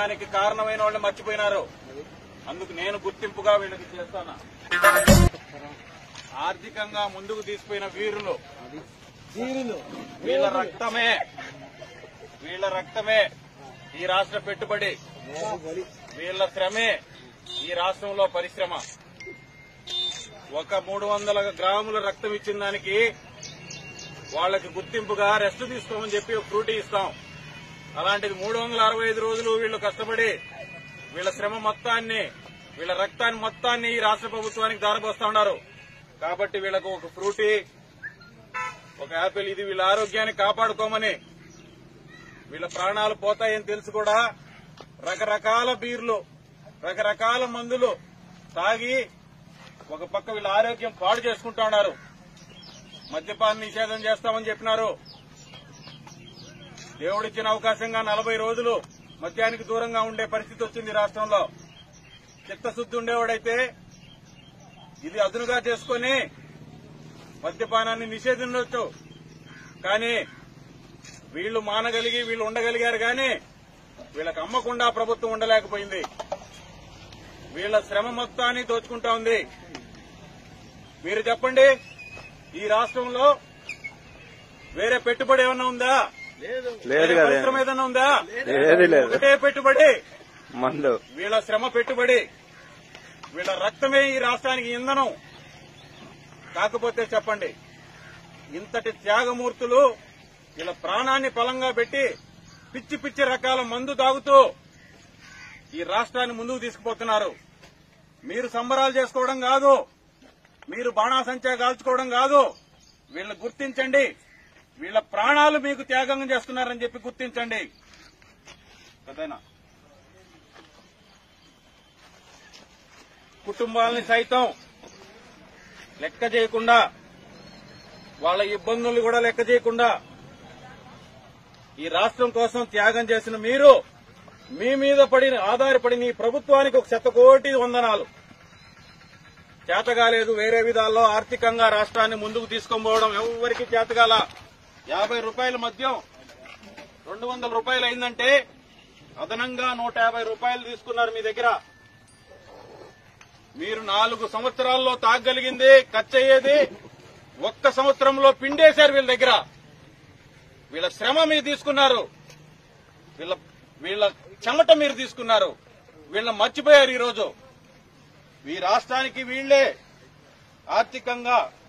దానికి కారణమైన వాళ్ళు మర్చిపోయినారు అందుకు నేను గుర్తింపుగా వీళ్ళకి చేస్తాను ఆర్థికంగా ముందుకు తీసిపోయిన వీరులు వీళ్ళ రక్తమే వీళ్ళ రక్తమే ఈ రాష్ట్ర పెట్టుబడి వీళ్ళ శ్రమే ఈ రాష్ట్రంలో పరిశ్రమ ఒక మూడు వందల గ్రాముల రక్తం ఇచ్చిన దానికి వాళ్ళకి గుర్తింపుగా రెస్ట్ తీసుకోమని చెప్పి ఒక ఫ్రూటీ ఇస్తాం అలాంటిది మూడు వందల అరవై ఐదు రోజులు వీళ్ళు కష్టపడి వీళ్ళ శ్రమ మొత్తాన్ని వీళ్ళ రక్తాన్ని మొత్తాన్ని ఈ రాష్ట్ర ప్రభుత్వానికి దారపోస్తా ఉన్నారు కాబట్టి వీళ్ళకు ఒక ఫ్రూటీ ఒక యాపిల్ ఇది వీళ్ళ ఆరోగ్యాన్ని కాపాడుకోమని వీళ్ళ ప్రాణాలు పోతాయని తెలుసు కూడా రకరకాల బీర్లు రకరకాల మందులు తాగి ఒక పక్క వీళ్ళ ఆరోగ్యం పాడు చేసుకుంటా ఉన్నారు మద్యపాన నిషేధం చేస్తామని చెప్పినారు దేవుడిచ్చిన అవకాశంగా నలభై రోజులు మద్యానికి దూరంగా ఉండే పరిస్థితి వచ్చింది రాష్ట్రంలో చిత్తశుద్ధి ఉండేవాడైతే ఇది అదునుగా చేసుకుని మద్యపానాన్ని నిషేధించవచ్చు కానీ వీళ్లు మానగలిగి వీళ్ళు ఉండగలిగారు కానీ వీళ్ళకి అమ్మకుండా ప్రభుత్వం ఉండలేకపోయింది వీళ్ళ శ్రమ మొత్తాన్ని దోచుకుంటా ఉంది మీరు చెప్పండి ఈ రాష్ట్రంలో వేరే పెట్టుబడి ఏమన్నా ఉందా లేదు వేరే కదా పరిశ్రమ ఏదన్నా ఉందా ఏది లేదు ఒకటే పెట్టుబడి మందు వీళ్ళ శ్రమ పెట్టుబడి వీళ్ళ రక్తమే ఈ రాష్ట్రానికి ఇంధనం కాకపోతే చెప్పండి ఇంతటి త్యాగమూర్తులు వీళ్ళ ప్రాణాన్ని బలంగా పెట్టి పిచ్చి పిచ్చి రకాల మందు తాగుతూ ఈ రాష్ట్రాన్ని ముందుకు తీసుకుపోతున్నారు మీరు సంబరాలు చేసుకోవడం కాదు మీరు బాణాసంచా కాల్చుకోవడం కాదు వీళ్ళని గుర్తించండి వీళ్ళ ప్రాణాలు మీకు త్యాగం చేస్తున్నారని చెప్పి గుర్తించండి పెద్దనా కుటుంబాలని సైతం లెక్క చేయకుండా వాళ్ళ ఇబ్బందుల్ని కూడా లెక్క చేయకుండా ఈ రాష్ట్రం కోసం త్యాగం చేసిన మీరు మీ మీద పడిన ఆధారపడిన ఈ ప్రభుత్వానికి ఒక శత కోటి వందనాలు చేతగాలేదు వేరే విధాల్లో ఆర్థికంగా రాష్ట్రాన్ని ముందుకు తీసుకొని పోవడం ఎవరికి చేతగాల యాభై రూపాయల మద్యం రెండు వందల రూపాయలు అయిందంటే అదనంగా నూట యాభై రూపాయలు తీసుకున్నారు మీ దగ్గర మీరు నాలుగు సంవత్సరాల్లో తాగగలిగింది ఖర్చు అయ్యేది ఒక్క సంవత్సరంలో పిండేశారు వీళ్ళ దగ్గర వీళ్ళ శ్రమ మీరు తీసుకున్నారు వీళ్ళ వీళ్ళ చెమట మీరు తీసుకున్నారు వీళ్ళ మర్చిపోయారు ఈరోజు ఈ రాష్ట్రానికి వీళ్లే ఆర్థికంగా